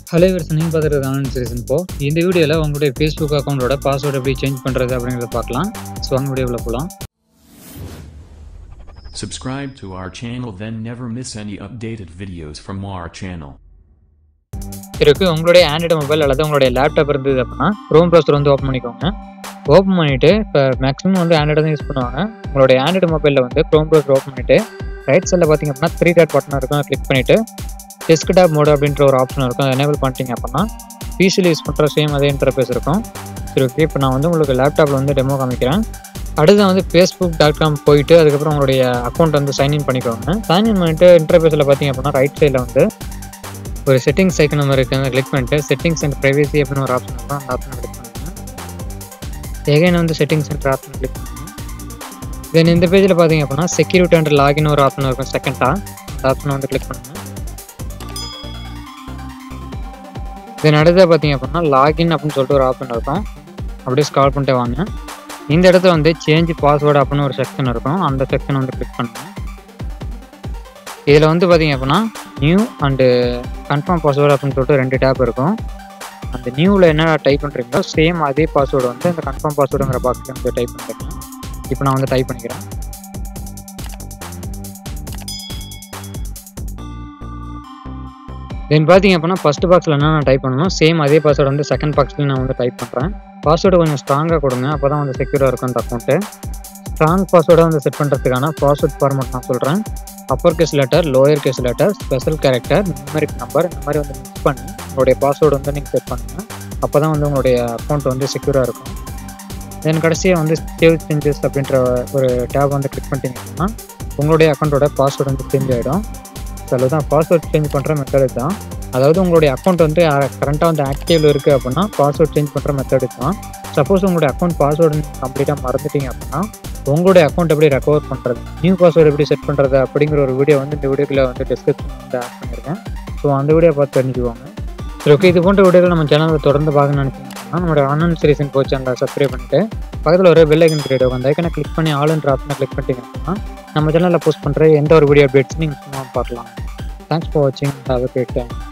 Hello இவர்ஸ் நீங்கள் பார்த்துறது online series இப்போ இந்த வீடியோவில் உங்களுடைய ஃபேஸ்புக் அக்கௌண்ட்டோட பாஸ்வேர்டு எப்படி சேஞ்ச் பண்ணுறது அப்படிங்கிறத பார்க்கலாம் ஸோ அங்கே வீடியோவில் போகலாம் Subscribe to our channel then never miss any updated videos from our channel. இருக்கு உங்களுடைய ஆண்ட்ராய்டு மொபைல் அல்லது உங்களுடைய லேப்டாப் இருந்தது அப்படின்னா க்ரோம் ப்ரௌசர் வந்து ஓப்பன் பண்ணிக்கோங்க ஓப்பன் பண்ணிவிட்டு இப்போ மேக்ஸிமம் வந்து ஆண்ட்ராய்டு தான் யூஸ் பண்ணுவாங்க உங்களுடைய ஆண்ட்ராய்டு மொபைலில் வந்து க்ரோம் ப்ரௌசர் ஓப்பன் பண்ணிவிட்டு ரைட் சைடில் பார்த்தீங்க அப்படின்னா த்ரீ டாட் பட்டன் இருக்கும் கிளிக் பண்ணிவிட்டு டெஸ்க்டாப் மோடு அப்படின்ற ஒரு ஆப்ஷன் இருக்கும் அதை எனேபிள் பண்ணிட்டீங்க அப்படின்னா பிசியில் யூஸ் பண்ணுற சேம் அதே இன்டர்ஃபேஸ் இருக்கும் சரி ஓகே இப்போ நான் வந்து உங்களுக்கு லேப்டாப்பில் வந்து டெமோ காமிக்கிறேன் அடுத்து வந்து ஃபேஸ்புக் டாட் காம் போயிட்டு அதுக்கப்புறம் உங்களுடைய அக்கௌண்ட் வந்து சைன்இன் பண்ணிக்கோங்க சைன்இன் பண்ணிட்டு இன்டர்ஃபேஸில் பார்த்தீங்க அப்படின்னா ரைட் சைடில் வந்து ஒரு செட்டிங்ஸ் ஐக்கன் மாதிரி இருக்குது அதை கிளிக் பண்ணிட்டு செட்டிங்ஸ் அண்ட் ப்ரைவேசி அப்படின்னு ஒரு ஆப்ஷன் இருக்கும் அந்த ஆப்ஷன் கிளிக் பண்ணுங்க எகைன் வந்து செட்டிங்ஸ் அண்ட் ஆப்ஷன் கிளிக் பண்ணுங்க தென் இந்த பேஜில் பார்த்தீங்க அப்படின்னா செக்யூரிட்டி அண்ட் லாகின் ஒரு ஆப்ஷன் இருக்கும் செகண்டாக அந்த ஆப்ஷனை வந்து கிளிக் பண்ணுங்க தென் அடுத்தது பார்த்தீங்க அப்படின்னா லாகின் அப்படின்னு சொல்லிட்டு ஒரு ஆப்ஷன் இருக்கும் அப்படியே ஸ்கால் பண்ணிட்டு வாங்க இந்த இடத்துல வந்து சேஞ்ச் பாஸ்வேர்டு அப்படின்னு ஒரு செக்ஷன் இருக்கும் அந்த செக்ஷன் வந்து கிளிக் பண்ணுங்க இதில் வந்து பார்த்தீங்க அப்படின்னா நியூ அண்டு கன்ஃபார்ம் பாஸ்வேர்டு அப்படின்னு சொல்லிட்டு ரெண்டு டேப் இருக்கும் அந்த நியூவில் என்ன டைப் பண்ணுறீங்களோ சேம் அதே பாஸ்வேர்டு வந்து அந்த கன்ஃபார்ம் பாஸ்வேர்டுங்கிற பாக்ஸில் வந்து டைப் பண்ணுறேன் இப்போ நான் வந்து டைப் பண்ணிக்கிறேன் தென் பார்த்தீங்க அப்படின்னா ஃபஸ்ட் பாக்ஸில் என்ன நான் டைப் பண்ணணும் சேம் அதே பாஸ்வேர்டு வந்து செகண்ட் பாக்ஸ்லையும் நான் வந்து டைப் பண்ணுறேன் பாஸ்வேர்டு கொஞ்சம் ஸ்ட்ராங்காக கொடுங்க அப்போ தான் வந்து செக்யூராக இருக்கும் அந்த அக்கௌண்ட்டு ஸ்ட்ராங் பாஸ்வேர்டை வந்து செட் பண்ணுறதுக்கான பாஸ்வேர்ட் ஃபார்மட் நான் சொல்கிறேன் upper case letter lower case letter special character numeric number இந்த மாதிரி வந்து மிக்ஸ் பண்ணி உங்களுடைய பாஸ்வேர்டு வந்து நீங்கள் செட் பண்ணுங்கள் அப்போ தான் வந்து உங்களுடைய அக்கௌண்ட் வந்து செக்யூராக இருக்கும் தென் கடைசியாக வந்து சேவ் சேஞ்சஸ் அப்படின்ற ஒரு டேப் வந்து கிளிக் பண்ணிட்டீங்க அப்படின்னா உங்களுடைய அக்கௌண்ட்டோட பாஸ்வேர்டு வந்து சேஞ்ச் ஆகிடும் ஸோ அதுதான் பாஸ்வேர்ட் சேஞ்ச் பண்ணுற மெத்தட் தான் அதாவது உங்களுடைய அக்கௌண்ட் வந்து கரண்ட்டாக வந்து ஆக்டிவில் இருக்குது அப்படின்னா பாஸ்வேர்ட் சேஞ்ச் பண்ணுற மெத்தடு தான் சப்போஸ் உங்களுடைய அக்கௌண்ட் பாஸ்வேர்டு கம்ப்ளீட்டாக மறந்துட்டீங்க அப்படின்னா உங்களுடைய அக்கௌண்ட் எப்படி ரெக்கவர் பண்ணுறது நியூ பாஸ்வேர்டு எப்படி செட் பண்ணுறது அப்படிங்கிற ஒரு வீடியோ வந்து இந்த வீடியோக்குள்ள வந்து டிஸ்கிரிப்ஷன் வந்து ஆட் பண்ணியிருக்கேன் ஸோ அந்த வீடியோ பார்த்து தெரிஞ்சுக்குவாங்க சரி ஓகே இது போன்ற வீடியோக்கள் நம்ம சேனலில் தொடர்ந்து பார்க்கணும்னு நினச்சிங்கன்னா நம்மளோட ஆன்லைன் சீரிஸ் போ சேனலை சப்ஸ்கிரைப் பண்ணிட்டு பக்கத்தில் ஒரு பெல் ஐக்கன் கிரியேட் அந்த ஐக்கனை கிளிக் பண்ணி ஆல் என்ற ஆப்ஷனை கிளிக் பண்ணிட்டீங்க அப்படின்னா நம்ம சேனலில் போஸ்ட் பண்ணுற எந்த ஒரு வீடியோ அப்டேட்ஸ் நீங்கள் சும்மா பார்க்கலாம் தேங்க்ஸ் ஃபார் வாட்சிங் ஹாவ் அ கிரேட் டைம்